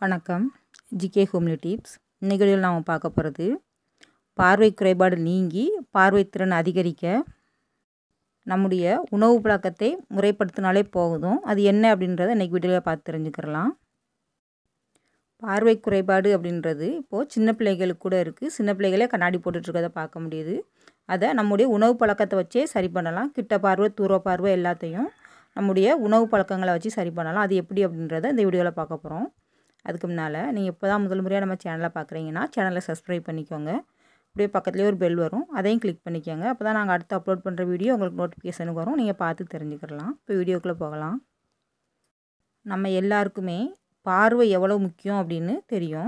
வணக்கம் GK homely tips இன்றைக்கி வீடியோவில் நாம் பார்க்க போகிறது பார்வை குறைபாடு நீங்கி பார்வை திறன் அதிகரிக்க நம்முடைய உணவு பழக்கத்தை முறைப்படுத்தினாலே போதும் அது என்ன அப்படின்றத இன்றைக்கி வீடியோவில் பார்த்து தெரிஞ்சுக்கிறலாம் பார்வை குறைபாடு அப்படின்றது இப்போது சின்ன பிள்ளைகளுக்கு கூட இருக்குது சின்ன பிள்ளைகளே கண்ணாடி போட்டுட்ருக்கதை பார்க்க முடியுது அதை நம்முடைய உணவு பழக்கத்தை வச்சே சரி பண்ணலாம் கிட்ட பார்வை தூர பார்வை எல்லாத்தையும் நம்முடைய உணவு பழக்கங்களை வச்சு சரி பண்ணலாம் அது எப்படி அப்படின்றத இந்த வீடியோவில் பார்க்க போகிறோம் அதுக்கு முன்னால் நீங்கள் இப்போ தான் முதல் முறையாக நம்ம சேனலை பார்க்குறீங்கன்னா சேனலை சப்ஸ்கிரைப் பண்ணிக்கோங்க அப்படியே பக்கத்துலேயே ஒரு பெல் வரும் அதையும் கிளிக் பண்ணிக்கோங்க அப்போ தான் நாங்கள் அடுத்து அப்லோட் பண்ணுற வீடியோ உங்களுக்கு நோட்டிஃபிகேஷனுக்கு வரும் நீங்கள் பார்த்து தெரிஞ்சுக்கலாம் இப்போ வீடியோக்குள்ளே போகலாம் நம்ம எல்லாருக்குமே பார்வை எவ்வளோ முக்கியம் அப்படின்னு தெரியும்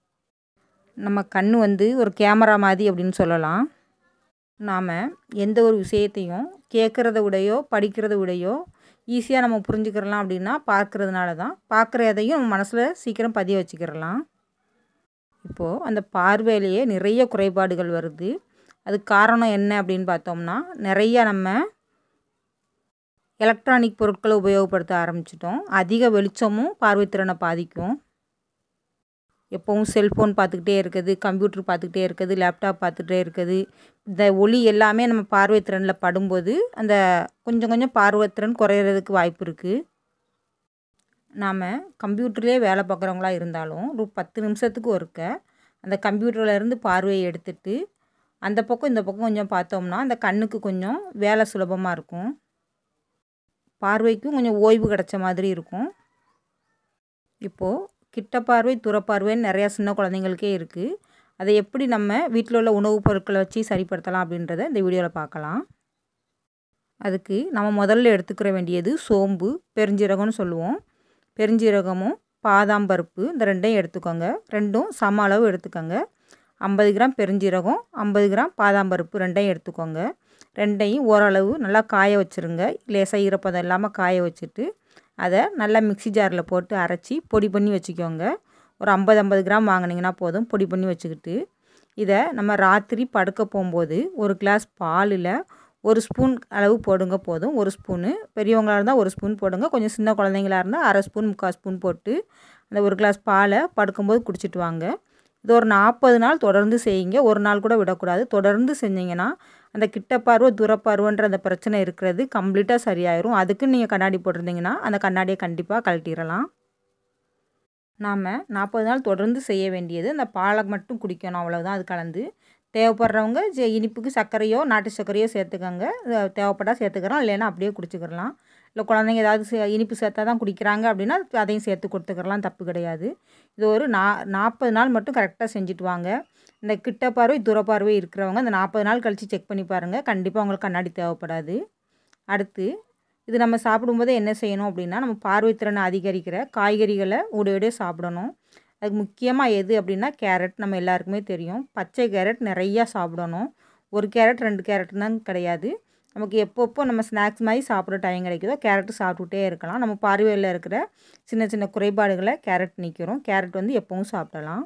நம்ம கண் வந்து ஒரு கேமரா மாதிரி அப்படின்னு சொல்லலாம் நாம் எந்த ஒரு விஷயத்தையும் கேட்குறத விடையோ படிக்கிறத விடையோ ஈஸியாக நம்ம புரிஞ்சுக்கிறலாம் அப்படின்னா பார்க்குறதுனால தான் பார்க்குற எதையும் நம்ம மனசில் சீக்கிரம் பதிய வச்சுக்கிறலாம் இப்போது அந்த பார்வையிலேயே நிறைய குறைபாடுகள் வருது அதுக்கு காரணம் என்ன அப்படின்னு பார்த்தோம்னா நிறையா நம்ம எலக்ட்ரானிக் பொருட்களை உபயோகப்படுத்த ஆரம்பிச்சிட்டோம் அதிக வெளிச்சமும் பார்வைத்திறனை பாதிக்கும் எப்போவும் செல்ஃபோன் பார்த்துக்கிட்டே இருக்குது கம்ப்யூட்டர் பார்த்துக்கிட்டே இருக்குது லேப்டாப் பார்த்துக்கிட்டே இருக்குது இந்த ஒளி எல்லாமே நம்ம பார்வைத்திறனில் படும்போது அந்த கொஞ்சம் கொஞ்சம் பார்வைத்திறன் குறையிறதுக்கு வாய்ப்பு இருக்குது நாம் கம்ப்யூட்டர்லேயே வேலை பார்க்குறவங்களா இருந்தாலும் ஒரு பத்து நிமிஷத்துக்கு ஒருக்க அந்த கம்ப்யூட்டர்லேருந்து பார்வையை எடுத்துட்டு அந்த பக்கம் இந்த பக்கம் கொஞ்சம் பார்த்தோம்னா அந்த கண்ணுக்கு கொஞ்சம் வேலை சுலபமாக இருக்கும் பார்வைக்கும் கொஞ்சம் ஓய்வு கிடச்ச மாதிரி இருக்கும் இப்போது கிட்ட பார்வை துறப்பார்வைன்னு நிறையா சின்ன குழந்தைங்களுக்கே இருக்குது அதை எப்படி நம்ம வீட்டில் உள்ள உணவுப் பொருட்களை வச்சு சரிப்படுத்தலாம் அப்படின்றத இந்த வீடியோவில் பார்க்கலாம் அதுக்கு நம்ம முதல்ல எடுத்துக்கிற வேண்டியது சோம்பு பெருஞ்சீரகம்னு சொல்லுவோம் பெருஞ்சீரகமும் பாதாம் பருப்பு இந்த ரெண்டையும் எடுத்துக்கோங்க ரெண்டும் சம அளவு எடுத்துக்கோங்க ஐம்பது கிராம் பெருஞ்சீரகம் ஐம்பது கிராம் பாதாம் பருப்பு ரெண்டையும் எடுத்துக்கோங்க ரெண்டையும் ஓரளவு நல்லா காய வச்சுருங்க லேசாக ஈரப்பதம் இல்லாமல் காய வச்சுட்டு அதை நல்லா மிக்சி ஜாரில் போட்டு அரைச்சி பொடி பண்ணி வச்சுக்கோங்க ஒரு ஐம்பது ஐம்பது கிராம் வாங்கினீங்கன்னா போதும் பொடி பண்ணி வச்சுக்கிட்டு இதை நம்ம ராத்திரி படுக்க போகும்போது ஒரு கிளாஸ் பாலில் ஒரு ஸ்பூன் அளவு போடுங்க போதும் ஒரு ஸ்பூனு பெரியவங்களாக இருந்தால் ஒரு ஸ்பூன் போடுங்க கொஞ்சம் சின்ன குழந்தைங்களா இருந்தால் அரை ஸ்பூன் முக்கால் ஸ்பூன் போட்டு அந்த ஒரு கிளாஸ் பாலை படுக்கும்போது குடிச்சிட்டு வாங்க இது ஒரு நாற்பது நாள் தொடர்ந்து செய்யுங்க ஒரு நாள் கூட விடக்கூடாது தொடர்ந்து செஞ்சிங்கன்னா அந்த கிட்ட பார்வை தூரப்பார்வைன்ற அந்த பிரச்சனை இருக்கிறது கம்ப்ளீட்டாக சரியாயிரும் அதுக்கு நீங்கள் கண்ணாடி போட்டிருந்தீங்கன்னா அந்த கண்ணாடியை கண்டிப்பாக கழட்டிடலாம் நாம் நாற்பது நாள் தொடர்ந்து செய்ய வேண்டியது அந்த பாலை மட்டும் குடிக்கணும் அவ்வளோதான் அது கலந்து தேவைப்படுறவங்க இனிப்புக்கு சர்க்கரையோ நாட்டு சர்க்கரையோ சேர்த்துக்கோங்க தேவைப்பட்டால் சேர்த்துக்கிறோம் இல்லைன்னா அப்படியே குடிச்சிக்கிறலாம் இல்லை குழந்தைங்க ஏதாவது இனிப்பு சேர்த்தா தான் குடிக்கிறாங்க அப்படின்னா அதையும் சேர்த்து கொடுத்துக்கிறலாம் தப்பு கிடையாது இது ஒரு நா நாற்பது நாள் மட்டும் கரெக்டாக செஞ்சுட்டு வாங்க இந்த கிட்ட பார்வை தூரப்பார்வை இருக்கிறவங்க இந்த நாற்பது நாள் கழித்து செக் பண்ணி பாருங்கள் கண்டிப்பாக உங்களுக்கு கண்ணாடி தேவைப்படாது அடுத்து இது நம்ம சாப்பிடும்போது என்ன செய்யணும் அப்படின்னா நம்ம பார்வைத்திறனை அதிகரிக்கிற காய்கறிகளை உடையோடய சாப்பிடணும் அதுக்கு முக்கியமாக எது அப்படின்னா கேரட் நம்ம எல்லாருக்குமே தெரியும் பச்சை கேரட் நிறையா சாப்பிடணும் ஒரு கேரட் ரெண்டு கேரட் தான் கிடையாது நமக்கு எப்பப்போ நம்ம ஸ்நாக்ஸ் மாதிரி சாப்பிட்ற டைம் கிடைக்குதோ கேரட்டு சாப்பிட்டுட்டே இருக்கலாம் நம்ம பார்வையில் இருக்கிற சின்ன சின்ன குறைபாடுகளை கேரட் நிற்கிறோம் கேரட் வந்து எப்பவும் சாப்பிடலாம்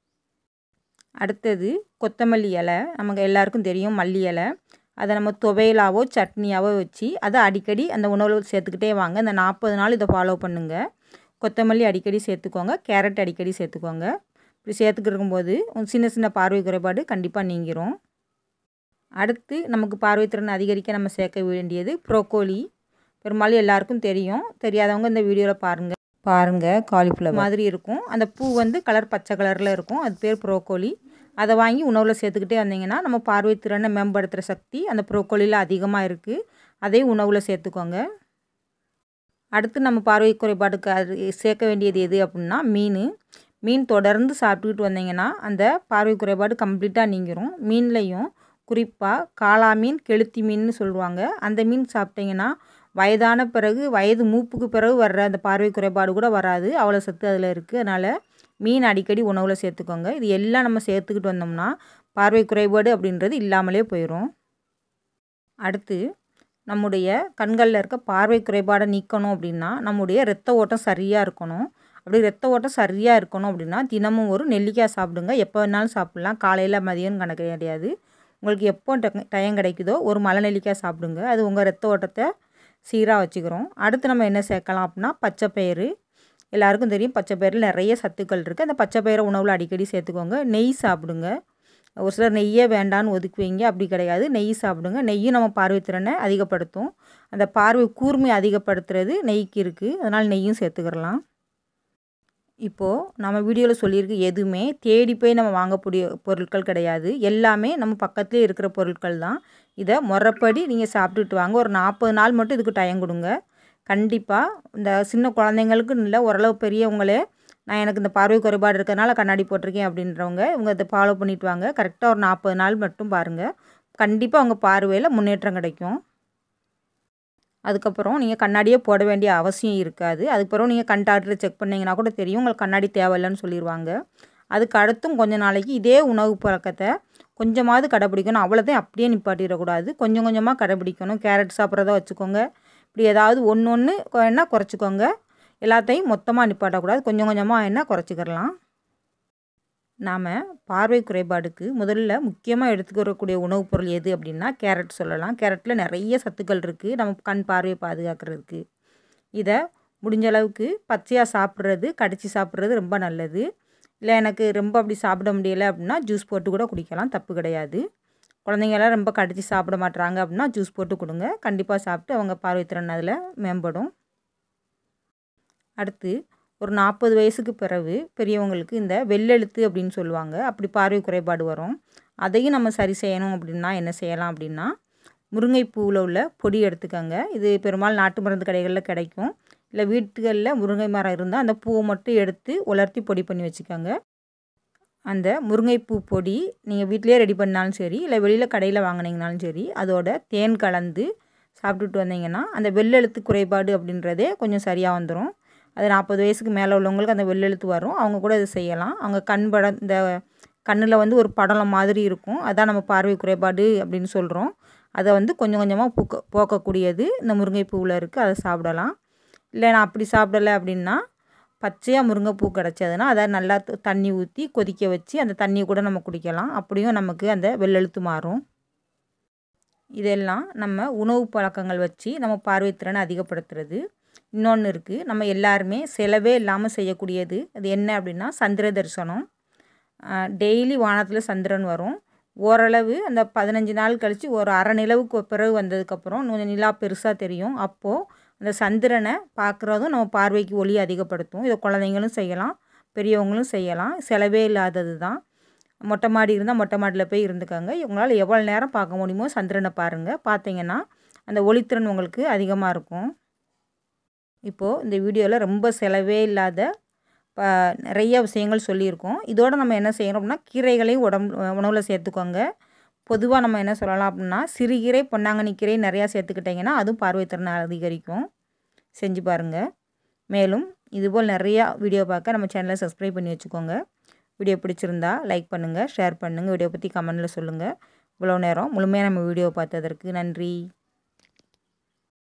அடுத்தது கொத்தமல்லி இலை நமக்கு எல்லாருக்கும் தெரியும் மல்லி இலை அதை நம்ம துவையலாவோ சட்னியாவோ வச்சு அதை அடிக்கடி அந்த உணவில் சேர்த்துக்கிட்டே வாங்க இந்த நாற்பது நாள் இதை ஃபாலோ பண்ணுங்கள் கொத்தமல்லி அடிக்கடி சேர்த்துக்கோங்க கேரட் அடிக்கடி சேர்த்துக்கோங்க இப்படி சேர்த்துக்கிட்டு இருக்கும்போது சின்ன சின்ன பார்வை குறைபாடு கண்டிப்பாக நீங்கிரும் அடுத்து நமக்கு பார்வைத்திறன் அதிகரிக்க நம்ம சேர்க்க வேண்டியது ப்ரோக்கோலி பெரும்பாலும் எல்லாருக்கும் தெரியும் தெரியாதவங்க இந்த வீடியோவில் பாருங்கள் பாருங்கள் காலிஃப்ளவர் மாதிரி இருக்கும் அந்த பூ வந்து கலர் பச்சை கலரில் இருக்கும் அது பேர் ப்ரோக்கோலி அதை வாங்கி உணவில் சேர்த்துக்கிட்டே வந்தீங்கன்னா நம்ம பார்வைத்திறனை மேம்படுத்துகிற சக்தி அந்த ப்ரோக்கோலியில் அதிகமாக இருக்குது அதையும் உணவில் சேர்த்துக்கோங்க அடுத்து நம்ம பார்வை குறைபாடுக்கு அது சேர்க்க வேண்டியது எது அப்படின்னா மீன் மீன் தொடர்ந்து சாப்பிட்டுக்கிட்டு வந்தீங்கன்னா அந்த பார்வை குறைபாடு கம்ப்ளீட்டாக நீங்கிரும் மீன்லேயும் குறிப்பாக காளா மீன் கெளுத்தி மீன் சொல்லுவாங்க அந்த மீன் சாப்பிட்டிங்கன்னா வயதான பிறகு வயது மூப்புக்கு பிறகு வர்ற அந்த பார்வை குறைபாடு கூட வராது அவ்வளோ சத்து அதில் இருக்குது அதனால் மீன் அடிக்கடி உணவில் சேர்த்துக்கோங்க இது எல்லாம் நம்ம சேர்த்துக்கிட்டு வந்தோம்னா பார்வை குறைபாடு அப்படின்றது இல்லாமலே போயிடும் அடுத்து நம்முடைய கண்களில் இருக்க பார்வை குறைபாடை நீக்கணும் அப்படின்னா நம்முடைய ரத்த ஓட்டம் சரியாக இருக்கணும் அப்படி ரத்த ஓட்டம் சரியாக இருக்கணும் அப்படின்னா தினமும் ஒரு நெல்லிக்காய் சாப்பிடுங்க எப்போ வேணாலும் சாப்பிட்லாம் காலையில் மதியம்னு கணக்கு கிடையாது உங்களுக்கு எப்போ டைம் கிடைக்குதோ ஒரு மலை நெல்லிக்காய் சாப்பிடுங்க அது உங்கள் ரத்த ஓட்டத்தை சீராக வச்சுக்கிறோம் அடுத்து நம்ம என்ன சேர்க்கலாம் அப்படின்னா பச்சை பயிறு எல்லாருக்கும் தெரியும் பச்சை பயிரில் நிறைய சத்துக்கள் இருக்குது அந்த பச்சை பயிரை உணவில் அடிக்கடி சேர்த்துக்கோங்க நெய் சாப்பிடுங்க ஒரு சிலர் நெய்யே வேண்டான்னு ஒதுக்குவீங்க அப்படி கிடையாது நெய் சாப்பிடுங்க நெய்யும் நம்ம பார்வைத்திறனை அதிகப்படுத்தும் அந்த பார்வை கூர்மை அதிகப்படுத்துறது நெய்க்கு இருக்குது அதனால் நெய்யும் சேர்த்துக்கிறலாம் இப்போது நம்ம வீடியோவில் சொல்லியிருக்கு எதுவுமே தேடி போய் நம்ம வாங்கக்கூடிய பொருட்கள் கிடையாது எல்லாமே நம்ம பக்கத்துலேயே இருக்கிற பொருட்கள் தான் இதை முறைப்படி நீங்கள் சாப்பிட்டுட்டு வாங்க ஒரு நாற்பது நாள் மட்டும் இதுக்கு டைம் கொடுங்க கண்டிப்பாக இந்த சின்ன குழந்தைங்களுக்கு இல்லை ஓரளவு பெரியவங்களே நான் எனக்கு இந்த பார்வை குறைபாடு இருக்கிறதுனால கண்ணாடி போட்டிருக்கேன் அப்படின்றவங்க இவங்க இதை ஃபாலோ பண்ணிட்டு வாங்க கரெக்டாக ஒரு நாற்பது நாள் மட்டும் பாருங்கள் கண்டிப்பாக அவங்க பார்வையில் முன்னேற்றம் கிடைக்கும் அதுக்கப்புறம் நீங்கள் கண்ணாடியே போட வேண்டிய அவசியம் இருக்காது அதுக்கப்புறம் நீங்கள் கண் டாக்டரை செக் பண்ணிங்கன்னா கூட தெரியும் உங்களுக்கு கண்ணாடி தேவையில்லைன்னு சொல்லிடுவாங்க அதுக்கு அடுத்தும் கொஞ்ச நாளைக்கு இதே உணவு பழக்கத்தை கொஞ்சமாவது கடைப்பிடிக்கணும் அவ்வளோதான் அப்படியே நிப்பாட்டிடக்கூடாது கொஞ்சம் கொஞ்சமாக கடைப்பிடிக்கணும் கேரட் சாப்பிட்றத வச்சுக்கோங்க இப்படி ஏதாவது ஒன்று ஒன்று என்ன குறைச்சிக்கோங்க எல்லாத்தையும் மொத்தமாக நிப்பாட்டக்கூடாது கொஞ்சம் கொஞ்சமாக என்ன குறைச்சிக்கிறலாம் நாம் பார்வை குறைபாடுக்கு முதல்ல முக்கியமாக எடுத்துக்கிறக்கூடிய உணவுப் பொருள் எது அப்படின்னா கேரட் சொல்லலாம் கேரட்டில் நிறைய சத்துக்கள் இருக்குது நம்ம கண் பார்வையை பாதுகாக்கிறதுக்கு இதை முடிஞ்ச அளவுக்கு பச்சையாக சாப்பிட்றது கடிச்சு சாப்பிட்றது ரொம்ப நல்லது இல்லை எனக்கு ரொம்ப அப்படி சாப்பிட முடியலை அப்படின்னா ஜூஸ் போட்டு கூட குடிக்கலாம் தப்பு கிடையாது குழந்தைங்களாம் ரொம்ப கடிச்சு சாப்பிட மாட்டுறாங்க அப்படின்னா ஜூஸ் போட்டு கொடுங்க கண்டிப்பாக சாப்பிட்டு அவங்க பார்வைத்திறன் அதில் மேம்படும் அடுத்து ஒரு நாற்பது வயசுக்கு பிறகு பெரியவங்களுக்கு இந்த வெள்ளெழுத்து அப்படின்னு சொல்லுவாங்க அப்படி பார்வை குறைபாடு வரும் அதையும் நம்ம சரி செய்யணும் அப்படின்னா என்ன செய்யலாம் அப்படின்னா முருங்கைப்பூவில் உள்ள பொடி எடுத்துக்கோங்க இது பெரும்பாலும் நாட்டு மருந்து கடைகளில் கிடைக்கும் இல்லை வீட்டுகளில் முருங்கை மரம் இருந்தால் அந்த பூவை மட்டும் எடுத்து உலர்த்தி பொடி பண்ணி வச்சுக்கோங்க அந்த முருங்கைப்பூ பொடி நீங்கள் வீட்டிலேயே ரெடி பண்ணாலும் சரி இல்லை வெளியில் கடையில் வாங்கினீங்கனாலும் சரி அதோட தேன் கலந்து சாப்பிட்டுட்டு வந்தீங்கன்னா அந்த வெள்ளெழுத்து குறைபாடு அப்படின்றதே கொஞ்சம் சரியாக வந்துடும் அது நாற்பது வயசுக்கு மேலே உள்ளவங்களுக்கு அந்த வெள்ளெழுத்து வரும் அவங்க கூட இதை செய்யலாம் அவங்க கண் படம் இந்த கண்ணில் வந்து ஒரு படலம் மாதிரி இருக்கும் அதான் நம்ம பார்வை குறைபாடு அப்படின்னு சொல்கிறோம் அதை வந்து கொஞ்சம் கொஞ்சமாக பூக்க போக்கக்கூடியது இந்த முருங்கைப்பூவில் இருக்குது அதை சாப்பிடலாம் இல்லை நான் அப்படி சாப்பிடலை அப்படின்னா பச்சையாக முருங்கைப்பூ கிடச்சதுன்னா அதை நல்லா தண்ணி ஊற்றி கொதிக்க வச்சு அந்த தண்ணியை கூட நம்ம குடிக்கலாம் அப்படியும் நமக்கு அந்த வெள்ளெழுத்து மாறும் இதெல்லாம் நம்ம உணவு பழக்கங்கள் வச்சு நம்ம பார்வைத்திறனை அதிகப்படுத்துறது இன்னொன்று இருக்குது நம்ம எல்லாருமே செலவே இல்லாமல் செய்யக்கூடியது அது என்ன அப்படின்னா சந்திர தரிசனம் டெய்லி வானத்தில் சந்திரன் வரும் ஓரளவு அந்த பதினஞ்சு நாள் கழித்து ஒரு அரை நிலவுக்கு பிறகு வந்ததுக்கப்புறம் கொஞ்சம் நிலா பெருசாக தெரியும் அப்போது அந்த சந்திரனை பார்க்குறதும் நம்ம பார்வைக்கு ஒளி அதிகப்படுத்தும் இதை குழந்தைங்களும் செய்யலாம் பெரியவங்களும் செய்யலாம் செலவே இல்லாதது தான் மொட்டை மாடி இருந்தால் மொட்டை மாடியில் போய் இருந்துக்கோங்க உங்களால் எவ்வளோ நேரம் பார்க்க முடியுமோ சந்திரனை பாருங்கள் பார்த்தீங்கன்னா அந்த ஒளித்திறன் உங்களுக்கு அதிகமாக இருக்கும் இப்போது இந்த வீடியோவில் ரொம்ப செலவே இல்லாத ப நிறைய விஷயங்கள் சொல்லியிருக்கோம் இதோடு நம்ம என்ன செய்யணும் அப்படின்னா கீரைகளையும் உடம்பு உணவில் சேர்த்துக்கோங்க பொதுவாக நம்ம என்ன சொல்லலாம் அப்படின்னா சிறுகீரை பொன்னாங்கண்ணி கீரை நிறையா சேர்த்துக்கிட்டிங்கன்னா அதுவும் பார்வைத்திறனை அதிகரிக்கும் செஞ்சு பாருங்கள் மேலும் இதுபோல் நிறையா வீடியோ பார்க்க நம்ம சேனலை சப்ஸ்கிரைப் பண்ணி வச்சுக்கோங்க வீடியோ பிடிச்சிருந்தா லைக் பண்ணுங்கள் ஷேர் பண்ணுங்கள் வீடியோ பற்றி கமெண்டில் சொல்லுங்கள் இவ்வளோ நேரம் முழுமையாக நம்ம வீடியோ பார்த்ததற்கு நன்றி